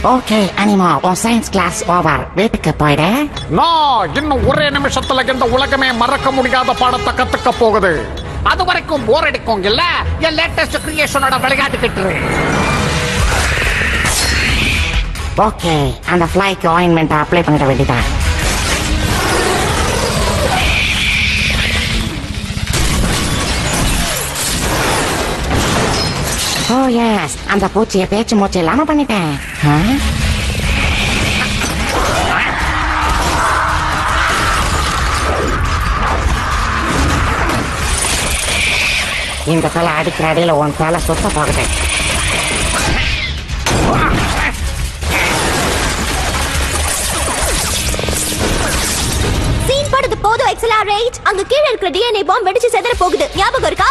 Okay அனிமா உன் science class over வீட்டுக்கு போயிடு நான் இன்னும் ஒரே நிமிஷத்துல இந்த உலகமே மறக்க முடியாத பாடத்தை கத்துக்க போகுது அது வரைக்கும் போர் அடிக்கும் இல்ல என் லேட்டஸ்ட் கிரியேஷனோட விளையாட்டுக்கிட்டு இரு. ஓகே அந்த ஃப்ளைக்கு ஆயின்மெண்ட் அப்ளை பண்ணிட வேண்டியதான் ஓ எஸ் அந்த பூச்சியை பேச்சு மூச்சு இல்லாம பண்ணிட்டேன் ஆ? இந்த தலை அடிக்கிற அடியில உன் தலை சுத்த போகுது சீன் போடுறது போதும் எக்ஸலரேட் அங்க கீழ இருக்கிற டிஎன்ஏ பாம்பு வெடிச்சு செதற போகுது ஞாபகம் இருக்கா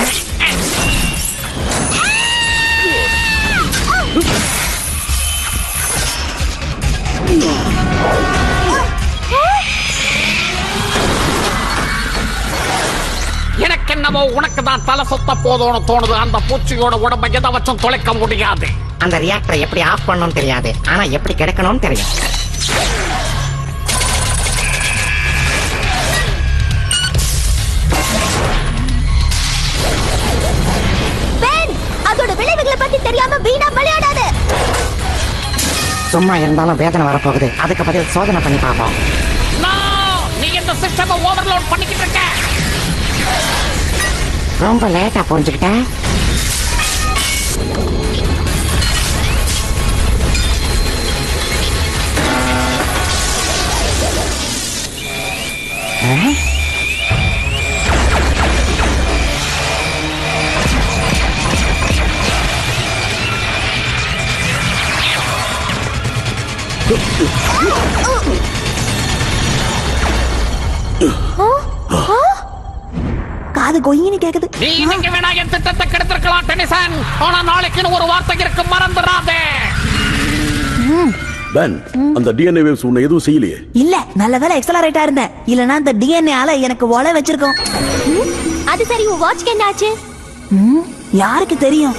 எனக்கு என்னவோ உனக்கு தான் தலை சுத்த போதும்னு தோணுது அந்த பூச்சியோட உடம்பை எதை வச்சும் தொலைக்க முடியாது அந்த ரியாக்டரை எப்படி ஆஃப் பண்ணணும்னு தெரியாது ஆனா எப்படி கிடைக்கணும்னு தெரியும் பென் அதோட விளைவுகளை பத்தி தெரியாம வீணா விளையாடாத சும்மா இருந்தாலும் வேதனை வரப்போகுது அதுக்கு பதில் சோதனை பண்ணி பார்ப்போம் No! நீ இந்த சிஸ்டமை ஓவர்லோட் பண்ணிக்கிட்டு இருக்க ரொம்ப லேட்டா புரிஞ்சுக்கிட்டேன் ஆ? காது கொயின்னு கேக்குது நீ இன்னைக்கு வேணா என் திட்டத்தை கெடுத்திருக்கலாம் டெனிசன் ஆனா நாளைக்குன்னு ஒரு வார்த்தை இருக்கு மறந்துடாதே பென் அந்த டிஎன்ஏ வேவ்ஸ் உன்னை எதுவும் செய்யலையே இல்ல நல்ல வேலை எக்ஸலரேட்டா இருந்தேன் இல்லனா இந்த டிஎன்ஏ ஆல எனக்கு ஒலை வச்சிருக்கோம் அது சரி உன் வாட்ச்க்கு என்ன ஆச்சு ம், யாருக்கு தெரியும்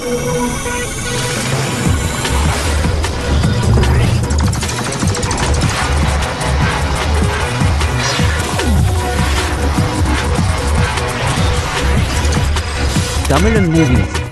தமிழன் மூவிஸ்